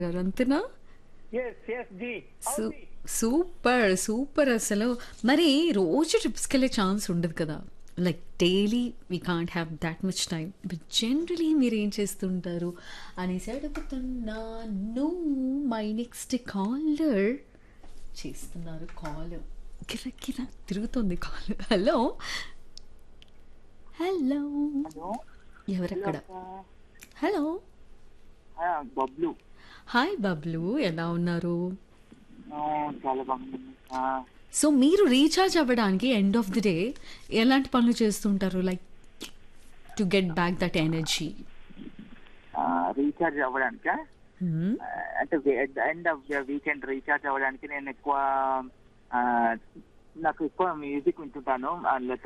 గారు అంతేనా yes yes ji సూ- సూపర్ సూపర్ అసలు మరి రోజు ట్రిప్స్కి వెళ్ళే ఛాన్స్ ఉండదు కదా like daily we can't have that much time but generally మీరు ఏం చేస్తుంటారు అనేసి అడుగుతున్నాను మై నెక్స్ట్ కాలర్ చేస్తున్నారు కాల్ గిర గిర తిరుగుతుంది కాల్ హలో హలో హలో ఎవరక్కడ హలో బబ్లు హాయ్ బబ్లు ఎలా ఉన్నారు ఆ, చాలా బాగుంది ఆ, సో మీరు రీఛార్జ్ అవ్వడానికి ఎండ్ ఆఫ్ ది డే ఎలాంటి పనులు చేస్తుంటారు like to get back that energy ఆ, రీఛార్జ్ అవ్వడానిక అంటే ఎండ్ ఆఫ్ వీకెండ్ రీఛార్జ్ అవ్వడానికి నేను ఎక్కువ ఆ, నాకు ఎక్కువ మ్యూజిక్ వింటుంటాను అందులో